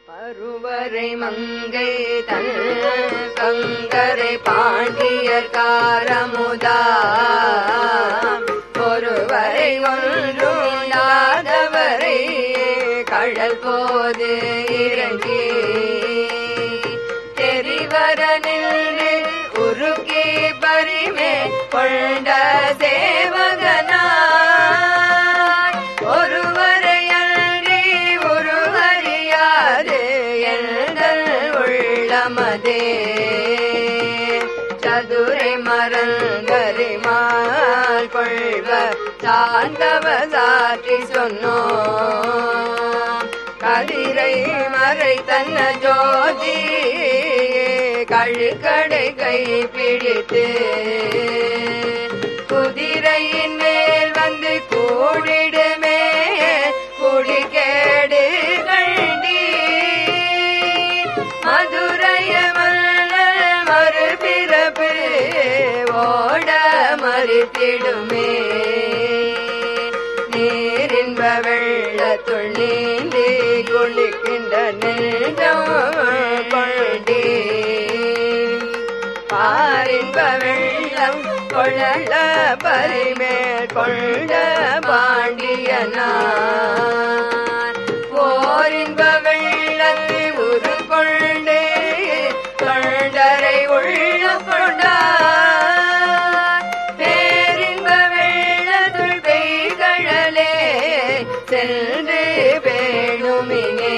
பருவரை மங்கை தன் கங்கரை பாண்டியர் காரமுதா ஒருவரை ஒன்றுண்டாதவரை கடல் போது இறங்கி தெரிவர நின்று உருக்கி பரிமே கொண்ட சேவகனாய் ஒருவரை அன்றி ஒருவறியாது எங்கள் உள்ளமதே சதுரை மரங்கரிமால் கொள்வ சார்ந்தவ சாற்றி சொன்னோம் கதிரை மறை தன்ன ஜோதி கழுக்கடை கை பிடித்து குதிரையின் மேல் வந்து கூடிடுமே குடிகேடு கண்டி மதுரைய மன்னல் மறுபிறப்பு ஓட மறுத்திடுமே நீரின்ப வெள்ளத்துள் நீந்தி குளிக்கின்ற நெஞ்சம் கொண்டே பாரின்ப வெள்ளம் கொள்ள பரிமேல் கொண்ட பாண்டியனார் போரின்ப வெள்ளத்தை உருக்கொண்டே தொண்டரை உள்ள கொண்டார் பேரின்ப வெள்ளத்துள் பெய்கழலே சென்று பேணுமினே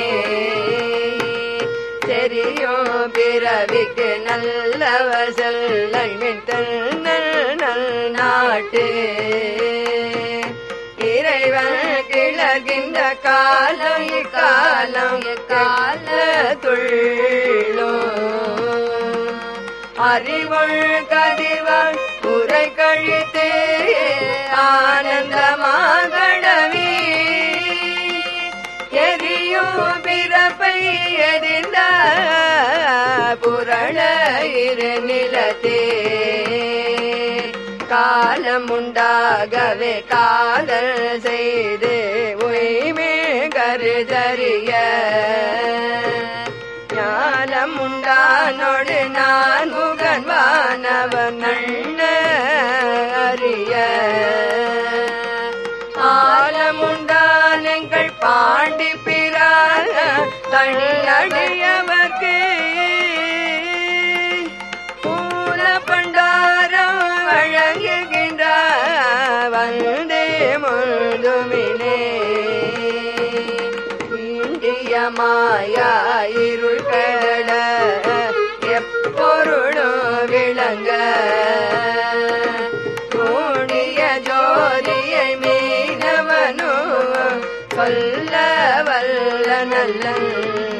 தெரியும் பிறவிக்கு நல்லவ செல்லமின் நல் நாட்டு இறைவன் கிளர்கின்ற காலம் இக்காலம் இக்கால துள்ளும் அறிவுள் கதிவன் உரை கழித்து ஆனந்தமாகடவி எரியும் பிறப்பை எதிர்ந்த புரள இரு நிலத்தே காலம் உண்டாகவே காதல் செய்து உய்மே கருதறிய ஞானம் உண்டானோடு நான் முகன் வானவன் நண்ண அறிய ஆலமுண்டான் எங்கள் பாண்டி பிறாக தனியடியவர்க்கு மூல பண்டாரம் வழங்குகின்ற வந்தே முழுதுமினே இந்திய மாயா இருள் கடல எப்பொருளும் விளங்க கூடிய ஜோதியை மீனவனு சொல்ல வல்ல நல்லன்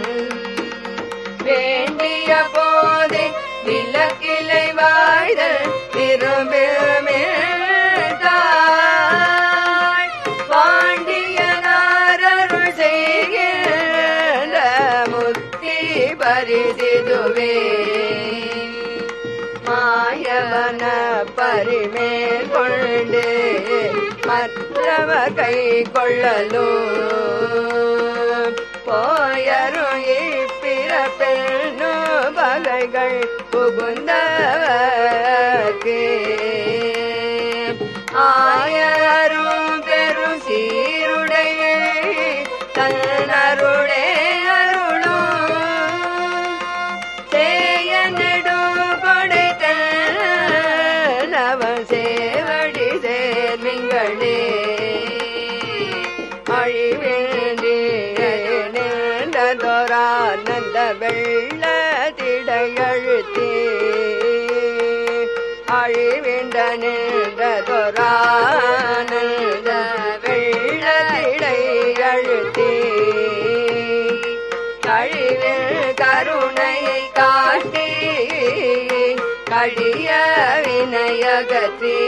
வேண்டிய போதே விளக்கிலை வாழ்தல் திரும்புமே தாய் பாண்டியனாரருள் செய்கின்ற முத்தி பரிசிதுவே மாயவன பரிமேல் கொண்டு மற்றவ கை கொள்ளலும் போயரும் இப்பிறப்பெண்ணு பகைகள் புகுந்தவர்க்கு ஆயரும் பெரும் சீருடைய தன்னருளே அருளும் சேய நெடும் கொடைத்த நவ சேவடி சேர்மிங்களே அழிவேந்தோரானந்த வெள்ள திடையழுத்தே அழிவின்ற நின்றதொரானந்த வெள்ள திடையழுத்தே கழிவில் கருணையை காட்டி கழிய வினயகத்தே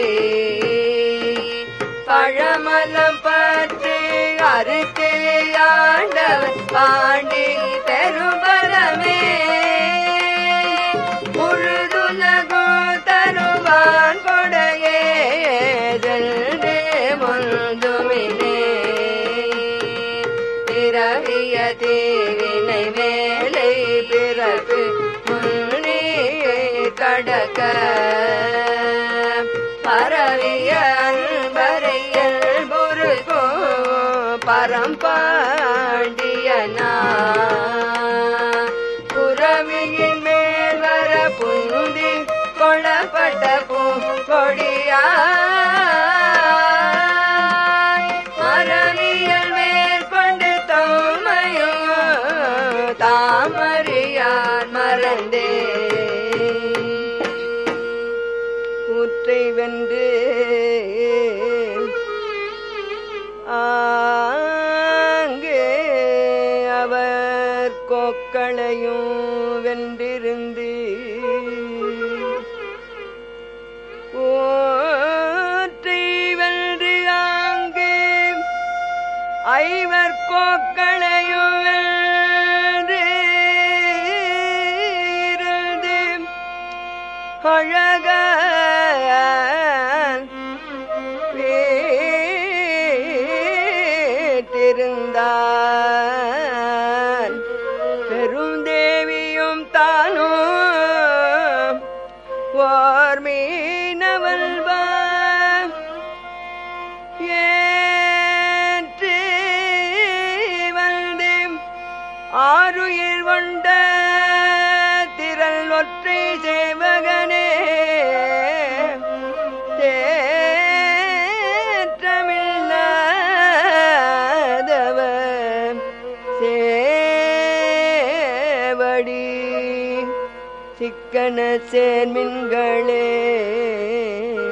பழமலம் பற்றி அறுத்தே ஆண்டவன் பாண்டி பெருபலமே முழுதுலகோ தருவான் கொடையே சென்றே முந்துமினே பிறவிய தீவினை மே பரவிய அன்பரையல் பொருகோ பரம்பாண்டியனா புறவியின் மேல் வர புந்தி கொள்ளப்பட்ட பூங்கொடியாய் மரவியல் மேற்கொண்டு தம்மையோ தாமறியார் மறந்தே கூற்றை வென்று ஆங்கே அவர் கொக்களையும் வென்றிருந்து ஓற்றை வென்று ஆங்கே ஐவர் கோக்களையும் வென்று இருந்து அழக வீட்டிருந்தான் பெருந்தேவியும் தானும் ஓர் மீனவல்வா ஏற்று வந்து ஆறுயிர் கொண்ட திரள் ஒற்றை சேவகனே தேற்றமில்லாதவர் சேவடி சிக்கன சேர்மின்களே